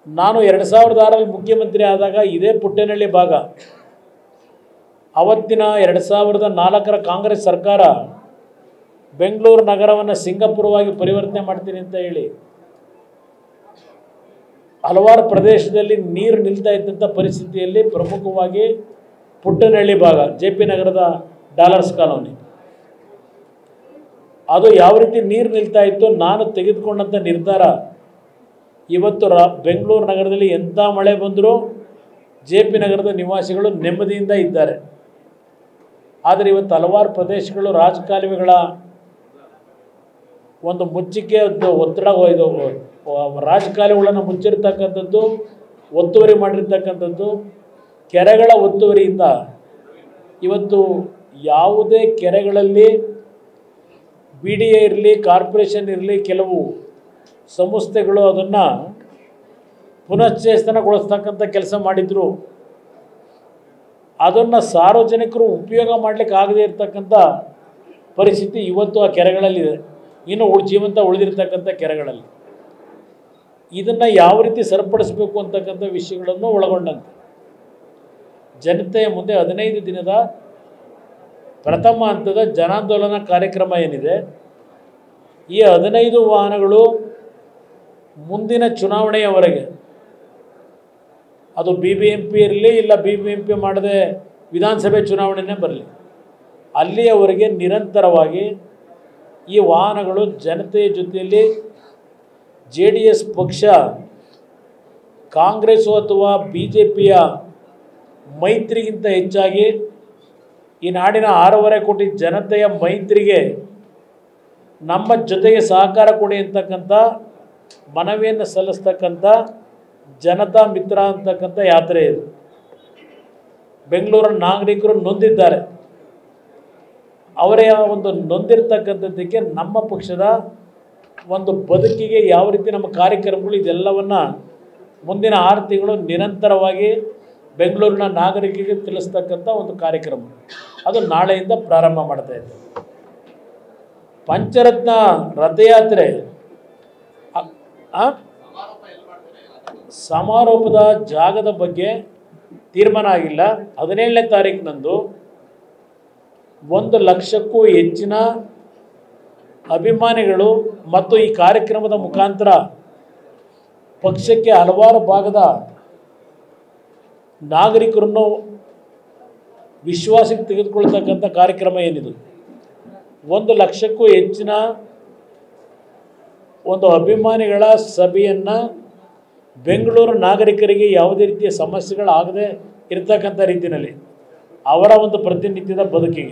ನಾನು ಎರಡು ಸಾವಿರದ ಆರಲ್ಲಿ ಮುಖ್ಯಮಂತ್ರಿ ಆದಾಗ ಇದೇ ಪುಟ್ಟೇನಹಳ್ಳಿ ಭಾಗ ಅವತ್ತಿನ ಎರಡು ಸಾವಿರದ ನಾಲ್ಕರ ಕಾಂಗ್ರೆಸ್ ಸರ್ಕಾರ ಬೆಂಗಳೂರು ನಗರವನ್ನು ಸಿಂಗಾಪುರವಾಗಿ ಪರಿವರ್ತನೆ ಮಾಡ್ತೀನಿ ಅಂತ ಹೇಳಿ ಹಲವಾರು ಪ್ರದೇಶದಲ್ಲಿ ನೀರು ನಿಲ್ತಾ ಇದ್ದಂಥ ಪರಿಸ್ಥಿತಿಯಲ್ಲಿ ಪ್ರಮುಖವಾಗಿ ಪುಟ್ಟನಹಳ್ಳಿ ಭಾಗ ಜೆ ಪಿ ನಗರದ ಡಾಲರ್ಸ್ ಕಾಲೋನಿ ಅದು ಯಾವ ರೀತಿ ನೀರು ನಿಲ್ತಾ ಇತ್ತು ನಾನು ತೆಗೆದುಕೊಂಡಂಥ ನಿರ್ಧಾರ ಇವತ್ತು ರಾ ಬೆಂಗಳೂರು ನಗರದಲ್ಲಿ ಎಂಥ ಮಳೆ ಬಂದರೂ ಜೆ ಪಿ ನಗರದ ನಿವಾಸಿಗಳು ನೆಮ್ಮದಿಯಿಂದ ಇದ್ದಾರೆ ಆದರೆ ಇವತ್ತು ಹಲವಾರು ಪ್ರದೇಶಗಳು ರಾಜಕಾಲುವೆಗಳ ಒಂದು ಮುಚ್ಚಿಕೆ ಒಂದು ಒತ್ತಡ ಇದು ರಾಜಕಾಲುವೆಗಳನ್ನು ಮುಚ್ಚಿರ್ತಕ್ಕಂಥದ್ದು ಒತ್ತುವರಿ ಮಾಡಿರ್ತಕ್ಕಂಥದ್ದು ಕೆರೆಗಳ ಒತ್ತುವರಿಯಿಂದ ಇವತ್ತು ಯಾವುದೇ ಕೆರೆಗಳಲ್ಲಿ ಬಿ ಡಿ ಎ ಇರಲಿ ಕಾರ್ಪೊರೇಷನ್ ಇರಲಿ ಕೆಲವು ಸಂಸ್ಥೆಗಳು ಅದನ್ನು ಪುನಶ್ಚೇತನಗೊಳಿಸ್ತಕ್ಕಂಥ ಕೆಲಸ ಮಾಡಿದರು ಅದನ್ನು ಸಾರ್ವಜನಿಕರು ಉಪಯೋಗ ಮಾಡಲಿಕ್ಕೆ ಆಗದೇ ಇರತಕ್ಕಂಥ ಪರಿಸ್ಥಿತಿ ಇವತ್ತು ಆ ಕೆರೆಗಳಲ್ಲಿದೆ ಇನ್ನು ಉಳ್ ಜೀವಂತ ಉಳಿದಿರ್ತಕ್ಕಂಥ ಕೆರೆಗಳಲ್ಲಿ ಇದನ್ನು ಯಾವ ರೀತಿ ಸರಿಪಡಿಸಬೇಕು ಅಂತಕ್ಕಂಥ ವಿಷಯಗಳನ್ನು ಒಳಗೊಂಡಂತೆ ಜನತೆಯ ಮುಂದೆ ಹದಿನೈದು ದಿನದ ಪ್ರಥಮ ಹಂತದ ಜನಾಂದೋಲನ ಕಾರ್ಯಕ್ರಮ ಏನಿದೆ ಈ ಹದಿನೈದು ವಾಹನಗಳು ಮುಂದಿನ ಚುನಾವಣೆಯವರೆಗೆ ಅದು ಬಿ ಬಿ ಎಂ ಪಿ ಇರಲಿ ಇಲ್ಲ ಬಿ ಬಿ ಎಂ ಪಿ ಮಾಡದೆ ವಿಧಾನಸಭೆ ಚುನಾವಣೆನೇ ಬರಲಿ ಅಲ್ಲಿಯವರೆಗೆ ನಿರಂತರವಾಗಿ ಈ ವಾಹನಗಳು ಜನತೆಯ ಜೊತೆಯಲ್ಲಿ ಜೆ ಡಿ ಎಸ್ ಪಕ್ಷ ಕಾಂಗ್ರೆಸ್ಸು ಅಥವಾ ಬಿ ಜೆ ಪಿಯ ಮೈತ್ರಿಗಿಂತ ಹೆಚ್ಚಾಗಿ ಈ ನಾಡಿನ ಆರೂವರೆ ಕೋಟಿ ಜನತೆಯ ಮೈತ್ರಿಗೆ ನಮ್ಮ ಜೊತೆಗೆ ಸಹಕಾರ ಕೊಡಿ ಅಂತಕ್ಕಂಥ ಮನವಿಯನ್ನು ಸಲ್ಲಿಸ್ತಕ್ಕಂಥ ಜನತಾ ಮಿತ್ರ ಅಂತಕ್ಕಂಥ ಯಾತ್ರೆ ಇದು ಬೆಂಗಳೂರಿನ ನಾಗರಿಕರು ನೊಂದಿದ್ದಾರೆ ಅವರ ಒಂದು ನೊಂದಿರ್ತಕ್ಕಂಥದ್ದಕ್ಕೆ ನಮ್ಮ ಪಕ್ಷದ ಒಂದು ಬದುಕಿಗೆ ಯಾವ ರೀತಿ ನಮ್ಮ ಕಾರ್ಯಕ್ರಮಗಳು ಇದೆಲ್ಲವನ್ನು ಮುಂದಿನ ಆರು ತಿಂಗಳು ನಿರಂತರವಾಗಿ ಬೆಂಗಳೂರಿನ ನಾಗರಿಕರಿಗೆ ತಿಳಿಸ್ತಕ್ಕಂಥ ಒಂದು ಕಾರ್ಯಕ್ರಮ ಅದು ನಾಳೆಯಿಂದ ಪ್ರಾರಂಭ ಮಾಡ್ತಾ ಇದ್ದೇವೆ ಪಂಚರತ್ನ ರಥಯಾತ್ರೆ ಅ- ಆ? ಸಮಾರೋಪದ ಜಾಗದ ಬಗ್ಗೆ ತೀರ್ಮಾನ ಆಗಿಲ್ಲ ಹದಿನೇಳನೇ ತಾರೀಕಿನಂದು ಒಂದು ಲಕ್ಷಕ್ಕೂ ಹೆಚ್ಚಿನ ಅಭಿಮಾನಿಗಳು ಮತ್ತು ಈ ಕಾರ್ಯಕ್ರಮದ ಮುಖಾಂತರ ಪಕ್ಷಕ್ಕೆ ಹಲವಾರು ಭಾಗದ ನಾಗರಿಕರನ್ನು ವಿಶ್ವಾಸಕ್ಕೆ ತೆಗೆದುಕೊಳ್ತಕ್ಕಂಥ ಕಾರ್ಯಕ್ರಮ ಏನಿದು ಒಂದು ಲಕ್ಷಕ್ಕೂ ಹೆಚ್ಚಿನ ಒಂದು ಅಭಿಮಾನಿಗಳ ಸಭೆಯನ್ನು ಬೆಂಗಳೂರು ನಾಗರಿಕರಿಗೆ ಯಾವುದೇ ರೀತಿಯ ಸಮಸ್ಯೆಗಳಾಗದೆ ಇರತಕ್ಕಂಥ ರೀತಿಯಲ್ಲಿ ಅವರ ಒಂದು ಪ್ರತಿನಿತ್ಯದ ಬದುಕಿಗೆ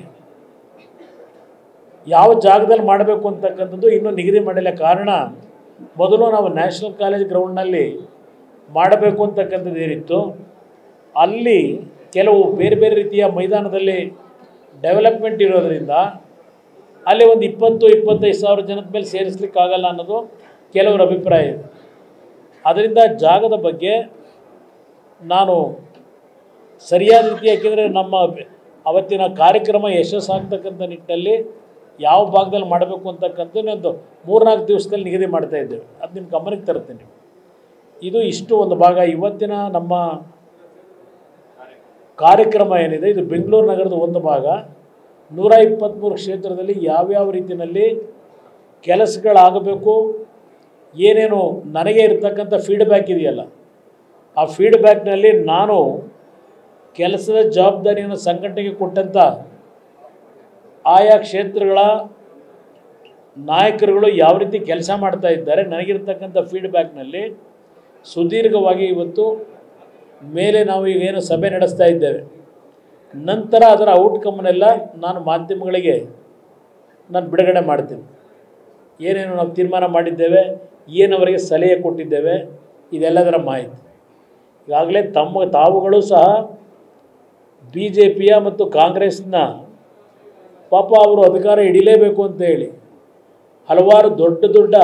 ಯಾವ ಜಾಗದಲ್ಲಿ ಮಾಡಬೇಕು ಅಂತಕ್ಕಂಥದ್ದು ಇನ್ನೂ ನಿಗದಿ ಮಾಡಿಲ್ಲ ಕಾರಣ ಮೊದಲು ನಾವು ನ್ಯಾಷನಲ್ ಕಾಲೇಜ್ ಗ್ರೌಂಡ್ನಲ್ಲಿ ಮಾಡಬೇಕು ಅಂತಕ್ಕಂಥದ್ದು ಏನಿತ್ತು ಅಲ್ಲಿ ಕೆಲವು ಬೇರೆ ಬೇರೆ ರೀತಿಯ ಮೈದಾನದಲ್ಲಿ ಡೆವಲಪ್ಮೆಂಟ್ ಇರೋದರಿಂದ ಅಲ್ಲಿ ಒಂದು ಇಪ್ಪತ್ತು ಇಪ್ಪತ್ತೈದು ಸಾವಿರ ಜನದ ಮೇಲೆ ಸೇರಿಸ್ಲಿಕ್ಕಾಗಲ್ಲ ಅನ್ನೋದು ಕೆಲವರ ಅಭಿಪ್ರಾಯ ಇದೆ ಅದರಿಂದ ಜಾಗದ ಬಗ್ಗೆ ನಾನು ಸರಿಯಾದ ರೀತಿ ಯಾಕೆಂದರೆ ನಮ್ಮ ಅವತ್ತಿನ ಕಾರ್ಯಕ್ರಮ ಯಶಸ್ಸಾಗ್ತಕ್ಕಂಥ ನಿಟ್ಟಿನಲ್ಲಿ ಯಾವ ಭಾಗದಲ್ಲಿ ಮಾಡಬೇಕು ಅಂತಕ್ಕಂಥ ಒಂದು ಮೂರ್ನಾಲ್ಕು ದಿವಸದಲ್ಲಿ ನಿಗದಿ ಮಾಡ್ತಾ ಇದ್ದೇವೆ ಅದು ನಿಮ್ಮ ಗಮನಕ್ಕೆ ತರುತ್ತೇನೆ ಇದು ಇಷ್ಟು ಒಂದು ಭಾಗ ಇವತ್ತಿನ ನಮ್ಮ ಕಾರ್ಯಕ್ರಮ ಏನಿದೆ ಇದು ಬೆಂಗಳೂರು ನಗರದ ಒಂದು ಭಾಗ ನೂರ ಇಪ್ಪತ್ತ್ಮೂರು ಕ್ಷೇತ್ರದಲ್ಲಿ ಯಾವ್ಯಾವ ರೀತಿಯಲ್ಲಿ ಕೆಲಸಗಳಾಗಬೇಕು ಏನೇನು ನನಗೆ ಇರತಕ್ಕಂಥ ಫೀಡ್ಬ್ಯಾಕ್ ಇದೆಯಲ್ಲ ಆ ಫೀಡ್ಬ್ಯಾಕ್ನಲ್ಲಿ ನಾನು ಕೆಲಸದ ಜವಾಬ್ದಾರಿಯನ್ನು ಸಂಘಟನೆಗೆ ಕೊಟ್ಟಂಥ ಆಯಾ ಕ್ಷೇತ್ರಗಳ ನಾಯಕರುಗಳು ಯಾವ ರೀತಿ ಕೆಲಸ ಮಾಡ್ತಾ ಇದ್ದಾರೆ ನನಗಿರ್ತಕ್ಕಂಥ ಫೀಡ್ಬ್ಯಾಕ್ನಲ್ಲಿ ಸುದೀರ್ಘವಾಗಿ ಇವತ್ತು ಮೇಲೆ ನಾವು ಈಗ ಏನು ಸಭೆ ನಡೆಸ್ತಾ ಇದ್ದೇವೆ ನಂತರ ಅದರ ಔಟ್ಕಮ್ನೆಲ್ಲ ನಾನು ಮಾಧ್ಯಮಗಳಿಗೆ ನಾನು ಬಿಡುಗಡೆ ಮಾಡ್ತೀನಿ ಏನೇನು ನಾವು ತೀರ್ಮಾನ ಮಾಡಿದ್ದೇವೆ ಏನವರಿಗೆ ಸಲಹೆ ಕೊಟ್ಟಿದ್ದೇವೆ ಇದೆಲ್ಲದರ ಮಾಹಿತಿ ಈಗಾಗಲೇ ತಮ್ಮ ತಾವುಗಳು ಸಹ ಬಿ ಜೆ ಪಿಯ ಮತ್ತು ಕಾಂಗ್ರೆಸ್ನ ಪಾಪ ಅವರು ಅಧಿಕಾರ ಹಿಡಿಲೇಬೇಕು ಅಂತ ಹೇಳಿ ಹಲವಾರು ದೊಡ್ಡ ದೊಡ್ಡ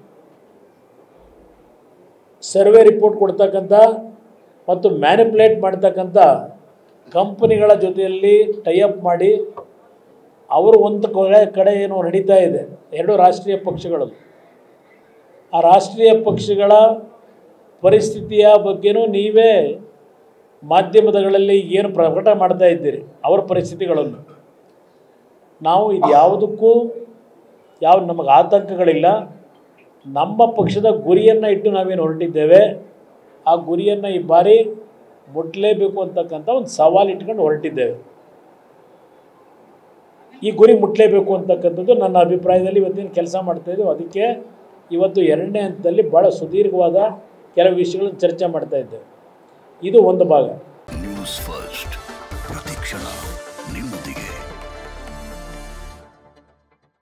ಸರ್ವೆ ರಿಪೋರ್ಟ್ ಕೊಡ್ತಕ್ಕಂಥ ಮತ್ತು ಮ್ಯಾನಿಪ್ಯುಲೇಟ್ ಮಾಡ್ತಕ್ಕಂಥ ಕಂಪನಿಗಳ ಜೊತೆಯಲ್ಲಿ ಟೈಅಪ್ ಮಾಡಿ ಅವರು ಒಂದು ಕಡೆ ಕಡೆ ಏನು ನಡೀತಾ ಇದೆ ಎರಡು ರಾಷ್ಟ್ರೀಯ ಪಕ್ಷಗಳು ಆ ರಾಷ್ಟ್ರೀಯ ಪಕ್ಷಗಳ ಪರಿಸ್ಥಿತಿಯ ಬಗ್ಗೆನೂ ನೀವೇ ಮಾಧ್ಯಮಗಳಲ್ಲಿ ಏನು ಪ್ರಕಟ ಮಾಡ್ತಾ ಇದ್ದೀರಿ ಅವರ ಪರಿಸ್ಥಿತಿಗಳನ್ನು ನಾವು ಇದು ಯಾವುದಕ್ಕೂ ಯಾವ ನಮಗೆ ಆತಂಕಗಳಿಲ್ಲ ನಮ್ಮ ಪಕ್ಷದ ಗುರಿಯನ್ನು ಇಟ್ಟು ನಾವೇನು ಹೊರಟಿದ್ದೇವೆ ಆ ಗುರಿಯನ್ನು ಈ ಬಾರಿ ಮುಟ್ಟಲೇಬೇಕು ಅಂತಕ್ಕಂಥ ಒಂದು ಸವಾಲು ಇಟ್ಕೊಂಡು ಹೊರಟಿದ್ದೇವೆ ಈ ಗುರಿ ಮುಟ್ಟಲೇಬೇಕು ಅಂತಕ್ಕಂಥದ್ದು ನನ್ನ ಅಭಿಪ್ರಾಯದಲ್ಲಿ ಇವತ್ತಿನ ಕೆಲಸ ಮಾಡ್ತಾಯಿದ್ದೀವಿ ಅದಕ್ಕೆ ಇವತ್ತು ಎರಡನೇ ಹಂತದಲ್ಲಿ ಭಾಳ ಸುದೀರ್ಘವಾದ ಕೆಲವು ವಿಷಯಗಳನ್ನು ಚರ್ಚೆ ಮಾಡ್ತಾ ಇದ್ದೇವೆ ಇದು ಒಂದು ಭಾಗ